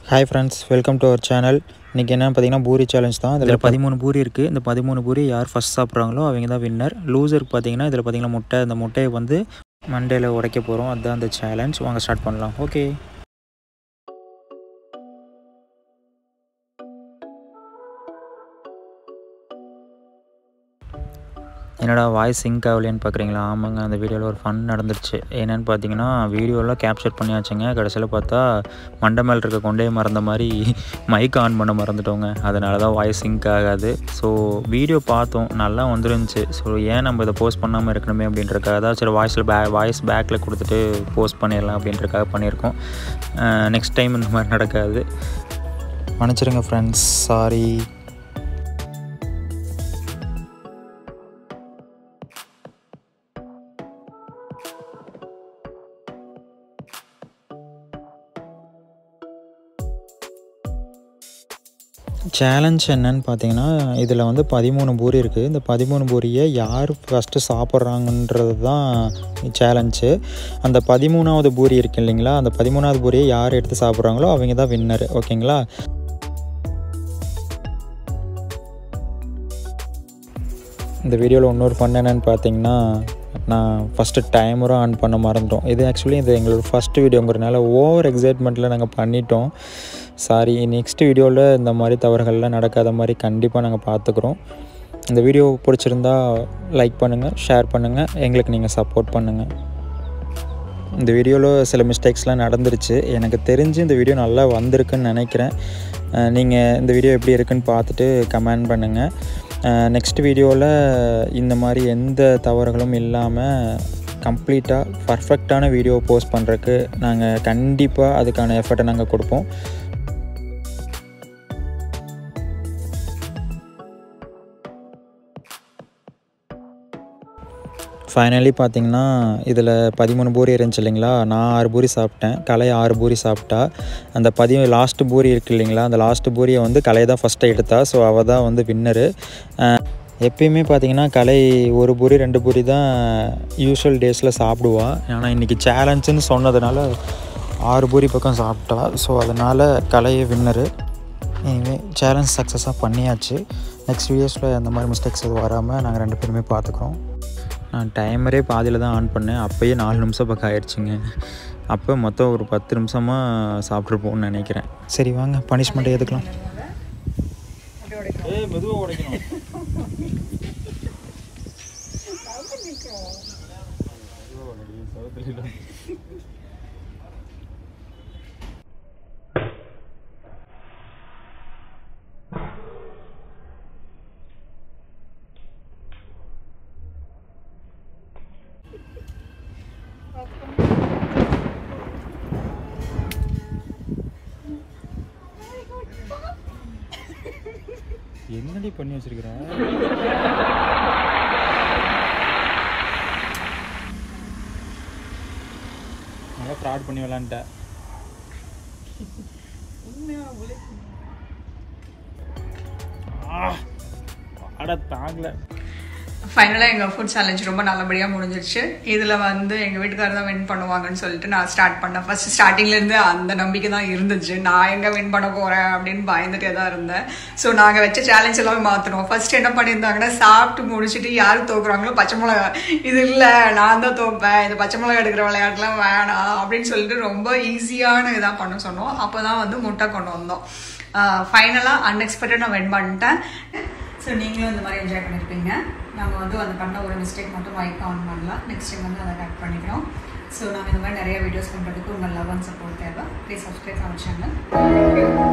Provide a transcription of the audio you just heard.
hi friends welcome to our channel இன்றைக்கி என்ன பார்த்தீங்கன்னா பூரி சேலஞ்ச் தான் இதில் பதிமூணு பூரி இருக்குது இந்த பதிமூணு பூரி யார் ஃபஸ்ட் சாப்பிட்றாங்களோ அவங்க தான் வின்னர் லூசருக்கு பார்த்தீங்கன்னா இதில் பார்த்தீங்கன்னா முட்டை இந்த முட்டையை வந்து மண்டேல உடைக்க போகிறோம் அதுதான் அந்த சேலஞ்ச் வாங்க ஸ்டார்ட் பண்ணலாம் ஓகே என்னடா வாய்ஸ் சிங்க் ஆகலைன்னு பார்க்குறீங்களா ஆமாங்க அந்த வீடியோவில் ஒரு ஃபன் நடந்துருச்சு என்னென்னு பார்த்தீங்கன்னா வீடியோலாம் கேப்சர் பண்ணியாச்சுங்க கடைசியில் பார்த்தா மண்டை மேல் இருக்க கொண்டே மறந்த மாதிரி மைக் ஆன் பண்ண மறந்துட்டோங்க அதனால தான் வாய்ஸ் சிங்க் ஆகாது ஸோ வீடியோ பார்த்தோம் நல்லா வந்துருந்துச்சு ஸோ ஏன் நம்ம இதை போஸ்ட் பண்ணாமல் இருக்கணுமே அப்படின்றக்காக தான் சரி வாய்ஸில் பே வாய்ஸ் பேக்கில் கொடுத்துட்டு போஸ்ட் பண்ணிடலாம் அப்படின்றக்காக பண்ணியிருக்கோம் நெக்ஸ்ட் டைம் இந்த மாதிரி நடக்காது மன்னிச்சிருங்க ஃப்ரெண்ட்ஸ் சாரி சேலஞ்ச் என்னன்னு பார்த்தீங்கன்னா இதில் வந்து பதிமூணு பூரி இருக்குது இந்த பதிமூணு பூரியை யார் ஃபஸ்ட்டு சாப்பிட்றாங்கன்றது தான் சேலஞ்சு அந்த பதிமூணாவது பூரி இருக்கு இல்லைங்களா அந்த பதிமூணாவது பூரியை யார் எடுத்து சாப்பிட்றாங்களோ அவங்க தான் வின்னர் ஓகேங்களா இந்த வீடியோவில் இன்னொரு ஃபன் என்னென்னு பார்த்தீங்கன்னா நான் ஃபஸ்ட்டு டைமரும் ஆன் பண்ண மறந்துட்டோம் இது ஆக்சுவலி இது எங்களோட ஃபஸ்ட் வீடியோங்கிறனால ஓவர் எக்ஸைட்மெண்ட்டில் நாங்கள் பண்ணிட்டோம் சாரி நெக்ஸ்ட் வீடியோவில் இந்த மாதிரி தவறுகள்லாம் நடக்காத மாதிரி கண்டிப்பாக நாங்கள் பார்த்துக்குறோம் இந்த வீடியோ பிடிச்சிருந்தா லைக் பண்ணுங்கள் ஷேர் பண்ணுங்கள் எங்களுக்கு நீங்கள் சப்போர்ட் பண்ணுங்கள் இந்த வீடியோவில் சில மிஸ்டேக்ஸ்லாம் நடந்துருச்சு எனக்கு தெரிஞ்சு இந்த வீடியோ நல்லா வந்திருக்குன்னு நினைக்கிறேன் நீங்கள் இந்த வீடியோ எப்படி இருக்குன்னு பார்த்துட்டு கமெண்ட் பண்ணுங்கள் நெக்ஸ்ட் வீடியோவில் இந்த மாதிரி எந்த தவறுகளும் இல்லாமல் கம்ப்ளீட்டாக பர்ஃபெக்டான வீடியோ போஸ்ட் பண்ணுறதுக்கு நாங்கள் கண்டிப்பாக அதுக்கான எஃபர்ட்டை நாங்கள் கொடுப்போம் ஃபைனலி பார்த்தீங்கன்னா இதில் பதிமூணு பூரி இருந்துச்சு இல்லைங்களா நான் ஆறு பூரி சாப்பிட்டேன் கலை ஆறு பூரி சாப்பிட்டா அந்த பதி லாஸ்ட்டு பூரி இருக்குது இல்லைங்களா அந்த லாஸ்ட்டு பூரியை வந்து கலை தான் ஃபஸ்ட்டு எடுத்தா ஸோ அவள் தான் வந்து வின்னரு எப்பயுமே பார்த்தீங்கன்னா கலை ஒரு பூரி ரெண்டு பூரி தான் யூஸ்வல் டேஸில் சாப்பிடுவா ஆனால் இன்றைக்கி சேலஞ்சுன்னு சொன்னதுனால ஆறு பூரி பக்கம் சாப்பிட்டா ஸோ அதனால் கலையை வின்னரு இனிமேல் சேலஞ்ச் சக்ஸஸாக பண்ணியாச்சு நெக்ஸ்ட் வீடியோஸில் அந்த மாதிரி மிஸ்டேக்ஸ் எதுவும் வராமல் நாங்கள் ரெண்டு பேருமே பார்த்துக்குறோம் நான் டைமரே பாதியில் தான் ஆன் பண்ணேன் அப்போயே நாலு நிமிஷம் பக்கம் ஆயிடுச்சுங்க அப்போ மொத்தம் ஒரு பத்து நிமிஷமாக சாப்பிட்ருப்போம்னு நினைக்கிறேன் சரி வாங்க பனிஷ்மெண்ட் எதுக்கலாம் மெதுவாக உடைக்கணும் என்னடி பண்ணி வச்சிருக்கிற நல்லா ஃப்ராட் பண்ணி விளாண்ட அட தாங்கல ஃபைனலாக எங்கள் ஃபுட் சேலஞ்ச் ரொம்ப நல்லபடியாக முடிஞ்சிருச்சு இதில் வந்து எங்கள் வீட்டுக்காரர் தான் வின் பண்ணுவாங்கன்னு சொல்லிட்டு நான் ஸ்டார்ட் பண்ணேன் ஃபர்ஸ்ட் ஸ்டார்டிங்லேருந்து அந்த நம்பிக்கை தான் இருந்துச்சு நான் எங்கே வின் பண்ண போகிறேன் அப்படின்னு பயந்துட்டே தான் இருந்தேன் ஸோ நாங்கள் வச்ச சேலஞ்ச் எல்லாமே மாற்றினோம் ஃபர்ஸ்ட் என்ன பண்ணியிருந்தாங்கன்னா சாப்பிட்டு முடிச்சுட்டு யார் தோக்குறாங்களோ பச்சை மிளகா இது இல்லை நான் தான் தோப்பேன் இது பச்சை மிளகா எடுக்கிற விளையாட்டுலாம் வேணாம் அப்படின்னு சொல்லிட்டு ரொம்ப ஈஸியான இதாக பண்ண சொன்னோம் அப்போ தான் வந்து முட்டை கொண்டு வந்தோம் ஃபைனலாக அன்எக்ஸ்பெக்டட் நான் வின் பண்ணிட்டேன் ஸோ நீங்களும் இந்த மாதிரி என்ஜாய் பண்ணியிருப்பீங்க நாங்கள் வந்து அந்த பண்ண ஒரு மிஸ்டேக் மட்டும் மைக் ஆன் பண்ணலாம் நெக்ஸ்ட் டைம் வந்து அதை கட் பண்ணிக்கிறோம் ஸோ நாங்கள் இந்த மாதிரி நிறைய வீடியோஸ் பண்ணுறதுக்கு உங்கள் லவ் அண்ட் சப்போர்ட் தேவை ப்ளீஸ் சப்ஸ்கிரைப் அவர் சேனல்